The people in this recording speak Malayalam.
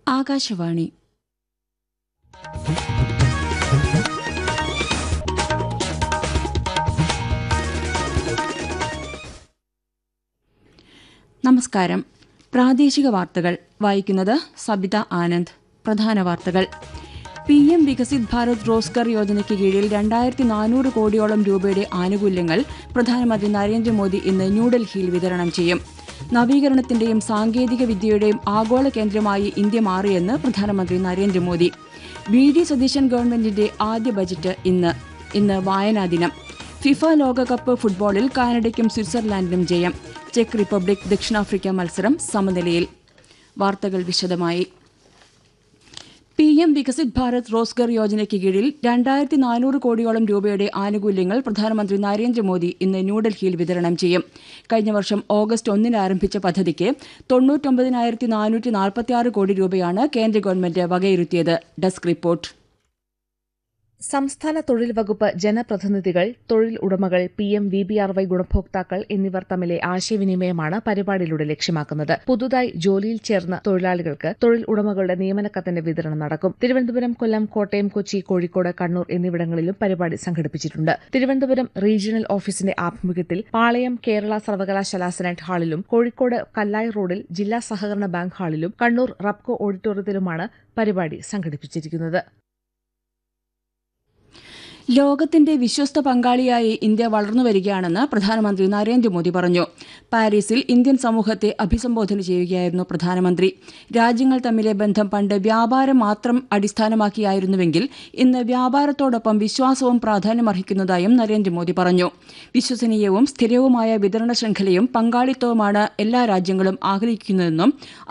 ആകാശവാണി നമസ്കാരം പ്രാദേശിക വാർത്തകൾ വായിക്കുന്നത് സബിത ആനന്ദ് പ്രധാന വാർത്തകൾ പി എം വികസിത് ഭാരത് റോസ്ഗർ യോജനയ്ക്ക് കീഴിൽ രണ്ടായിരത്തി നാനൂറ് കോടിയോളം രൂപയുടെ ആനുകൂല്യങ്ങൾ പ്രധാനമന്ത്രി നരേന്ദ്രമോദി ഇന്ന് ന്യൂഡൽഹിയിൽ വിതരണം ചെയ്യും നവീകരണത്തിന്റെയും സാങ്കേതിക വിദ്യയുടെയും ആഗോള കേന്ദ്രമായി ഇന്ത്യ മാറിയെന്ന് പ്രധാനമന്ത്രി നരേന്ദ്രമോദി വി ഡി സതീശൻ ഗവൺമെന്റിന്റെ ആദ്യ ബജറ്റ് ഇന്ന് ഇന്ന് വായനാ ദിനം ഫിഫ ലോകകപ്പ് ഫുട്ബോളിൽ കാനഡയ്ക്കും സ്വിറ്റ്സർലാൻഡിനും ജയം ചെക്ക് റിപ്പബ്ലിക് ദക്ഷിണാഫ്രിക്ക മത്സരം സമനിലയിൽ വാർത്തകൾ വിശദമായി പി എം വികസിത് ഭാരത് റോസ്ഗർ യോജനയ്ക്ക് കീഴിൽ രണ്ടായിരത്തി നാനൂറ് കോടിയോളം രൂപയുടെ ആനുകൂല്യങ്ങൾ പ്രധാനമന്ത്രി നരേന്ദ്രമോദി ഇന്ന് ന്യൂഡൽഹിയിൽ വിതരണം ചെയ്യും കഴിഞ്ഞ വർഷം ഓഗസ്റ്റ് ഒന്നിന് ആരംഭിച്ച പദ്ധതിക്ക് തൊണ്ണൂറ്റൊമ്പതിനായിരത്തി നാനൂറ്റി നാൽപ്പത്തിയാറ് കോടി രൂപയാണ് കേന്ദ്ര ഗവൺമെന്റ് വകയിരുത്തിയത് ഡെസ്ക് റിപ്പോർട്ട് സംസ്ഥാന തൊഴിൽ വകുപ്പ് ജനപ്രതിനിധികൾ തൊഴിൽ ഉടമകൾ P M V B R Y ഗുണഭോക്താക്കൾ എന്നിവർ തമ്മിലെ ആശയവിനിമയമാണ് പരിപാടിയിലൂടെ ലക്ഷ്യമാക്കുന്നത് പുതുതായി ജോലിയിൽ ചേർന്ന തൊഴിലാളികൾക്ക് തൊഴിൽ ഉടമകളുടെ നിയമനക്കത്തിന്റെ വിതരണം നടക്കും തിരുവനന്തപുരം കൊല്ലം കോട്ടയം കൊച്ചി കോഴിക്കോട് കണ്ണൂർ എന്നിവിടങ്ങളിലും പരിപാടി സംഘടിപ്പിച്ചിട്ടുണ്ട് തിരുവനന്തപുരം റീജിയണൽ ഓഫീസിന്റെ ആഭിമുഖ്യത്തിൽ പാളയം കേരള സർവകലാശാല സെനറ്റ് ഹാളിലും കോഴിക്കോട് കല്ലായി റോഡിൽ ജില്ലാ സഹകരണ ബാങ്ക് ഹാളിലും കണ്ണൂർ റബ്കോ ഓഡിറ്റോറിയത്തിലുമാണ് പരിപാടി സംഘടിപ്പിച്ചിരിക്കുന്നത് ലോകത്തിന്റെ വിശ്വസ്ത പങ്കാളിയായി ഇന്ത്യ വളർന്നു വരികയാണെന്ന് പ്രധാനമന്ത്രി നരേന്ദ്രമോദി പറഞ്ഞു പാരീസിൽ ഇന്ത്യൻ സമൂഹത്തെ അഭിസംബോധന ചെയ്യുകയായിരുന്നു പ്രധാനമന്ത്രി രാജ്യങ്ങൾ തമ്മിലെ ബന്ധം പണ്ട് വ്യാപാരം മാത്രം അടിസ്ഥാനമാക്കിയായിരുന്നുവെങ്കിൽ ഇന്ന് വ്യാപാരത്തോടൊപ്പം വിശ്വാസവും പ്രാധാന്യമർഹിക്കുന്നതായും നരേന്ദ്രമോദി പറഞ്ഞു വിശ്വസനീയവും സ്ഥിരവുമായ വിതരണ ശൃംഖലയും പങ്കാളിത്തവുമാണ് എല്ലാ രാജ്യങ്ങളും ആഗ്രഹിക്കുന്നതെന്നും